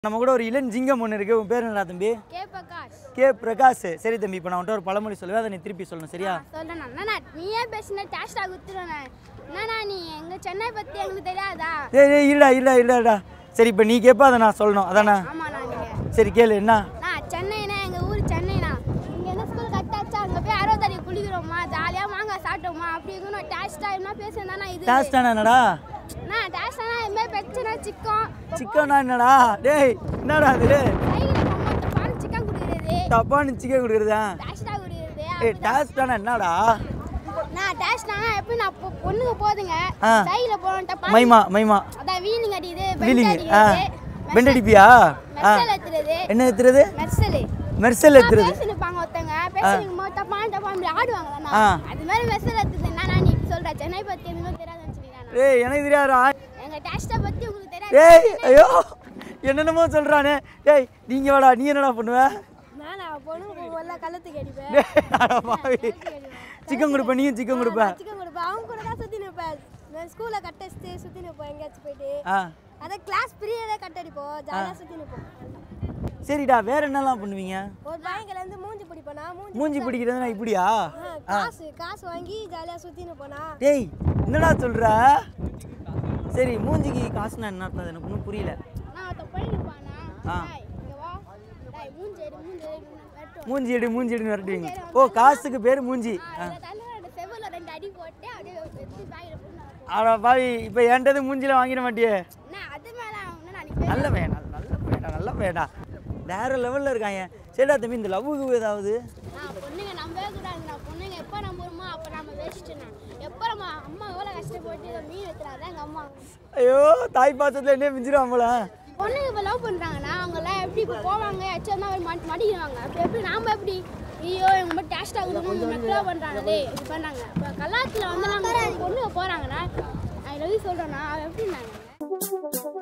நம்ம கூட ஒரு இளம் ஜிங்கம் ஒன்று இருக்கு உன் பேர் என்னடா தம்பி கே பிரகாஷ் கே பிரகாஷ் சரி தம்பி இப்போ நான் உன்ட்ட ஒரு பழமொழி சொல்லுவேன் அதை நீ திருப்பி சொல்லணும் சரியா சொல்றேன் அண்ணா நீயே பேசின டேஸ்டா குத்துருவேன் என்னண்ணா நீ எங்க சென்னை பத்தி எங்களுக்கு தெரியாதா ஏய் ஏய் இல்லடா இல்ல இல்லடா சரி இப்போ நீ கேட்ப அதை நான் சொல்லணும் அதானே ஆமாண்ணா நீங்க சரி கேளு என்ன நான் சென்னைனா எங்க ஊர் சென்னைனா இங்க என்ன ஸ்கூல் கட்டாச்சா அங்க போய் அறுபத்தடி குளிக்கிறோமா ஜாலியா மாங்காய் சாப்பிட்டோமா அப்படி இருக்கணும் டேஸ்டா என்ன பேசுனா இது டேஸ்டானா என்னடா நான் டேஸ்டானா இது மாதிரி பிரச்சனை சிக்கம் சிக்கனா என்னடா டேய் என்னடா அது சைக்கிள் போகும்போது தப்பான சிக்கன் குடிக்கிறது தப்பான சிக்கன் கொடுக்குறதா டேஸ்டா குடிக்கிறது ஏய் டேஸ்டானா என்னடா நான் டேஸ்டானா எப்படி நான் பொ- பொண்ணுங்க போதுங்க ஆ. சைக்கிள் போனோம் தப்பா மைமா மைமா அதான் வீலிங் அடிக்குது வீலிங் பெண்ட் ஆ அடிக்கிறது பெண்ட் அடிப்பியா ஆ மெர்சல் ஏத்துறது என்ன ஏத்துறது மெர்சல் மெர்சல் ஏத்துறது பேசிருப்பாங்க ஒருத்தங்க பேசிருக்கும் போது தப்பான தப்பா இப்படி ஆடுவாங்களாண்ணா ஆ. அது மாதிரி மெர்சல் ஏத்துறது என்னண்ணா நீ சொல்ற சென்னை பத்தி எதுவுமே தெரியாதுன்னு சொல்லிடுறாண்ணா ஏய் எனக்கு தெரியாதா எங்க டேஸ்ட்டை பத்தி உங்களுக்கு தெரியாது ஏய் ஐயோ என்னென்னமோ சொல்றானே டேய் நீங்க வாடா நீ என்னடா பண்ணுவ நானா பொண்ணு முதல்ல கள்ளத்துக்கு அடிப்பேன் டேய், அட பாவி. சிக்கன் கொடுப்ப நீயும் சிக்கன் கொடுப்ப சிக்கன் கொடுப்பேன் அவங்க கூட தான் சுற்றி நிற்பேன் நான் ஸ்கூலில் கட் அடிச்சுட்டு சுற்றி நிற்போம் எங்கேயாச்சும் போயிட்டு ஆ அதான் கிளாஸ் பீரியடே கட் அடிப்போம் ஜாலியாக சுற்றி நிற்போம் சரிடா வேற என்னலாம் பண்ணுவீங்க ஒரு பையன்கிலேருந்து மூஞ்சி பிடிப்போனா மூஞ்சி மூஞ்சி பிடிக்கிறதுனா இப்படியா ஆ, காசு காசு வாங்கி ஜாலியாக சுற்றின்னு போனா டேய் என்னடா சொல்ற சரி மூஞ்சிக்கு காசுனா என்ன அர்த்தம் அது எனக்கு ஒன்றும் புரியல நான் ஒருத்த போய் நிற்பானா ஆ. இங்கே வா டேய் மூஞ்சி எடு மூஞ்சி எடு வெட்டும் மூஞ்சி எடு மூஞ்சி எடுன்னு விரட்டுவீங்க ஓ காசுக்கு பேர் மூஞ்சி ஆ. அதில் தண்ணி ரெண்டு செவ்வில் ரெண்டு அடி போட்டு அப்படியே வெட்டி பாயில் போட்டு அட பாவி இப்போ என்கிட்ட மூஞ்சில வாங்கிட மாட்டியே நான் அது மேலே அவனு நான் நல்ல வேணா நல்ல வேணா நல்ல வேணா வேற லெவல்ல இருக்காங்க சரிடா தம்பி இந்த லவ்வுக்கு ஏதாவது நான் பொண்ணுங்க நம்பவே கூடாது நான் பொண்ணுங்க எப்போ நம்புறோமோ அப்போ நம்ம வேஸ்ட்டுண்ணா எப்போ நம்ம அம்மா எவ்வளோ கஷ்டப்பட்டு இதை மீன் வைக்கிறாங்க எங்கள் அம்மா ஐயோ தாய் பாசத்துல என்ன மிஞ்சிருவாங்களா பொண்ணுங்க இப்போ லவ் பண்ணுறாங்கன்னா அவங்கெல்லாம் எப்படி இப்போ போவாங்க எச்சம் தான் மடி மடிக்கிறாங்க அப்போ எப்படி நாம் எப்படி ஐயோ இவங்க மட்டும் டேஸ்ட்டாக கொடுக்கணும் மெட்ரோ பண்ணுறாங்களே இது பண்ணாங்க இப்போ கல்லாத்தில் வந்து நாங்கள் பொண்ணுங்க போகிறாங்கன்னா ஐ லவ் சொல்கிறோன்னா எப்படி நாங்கள்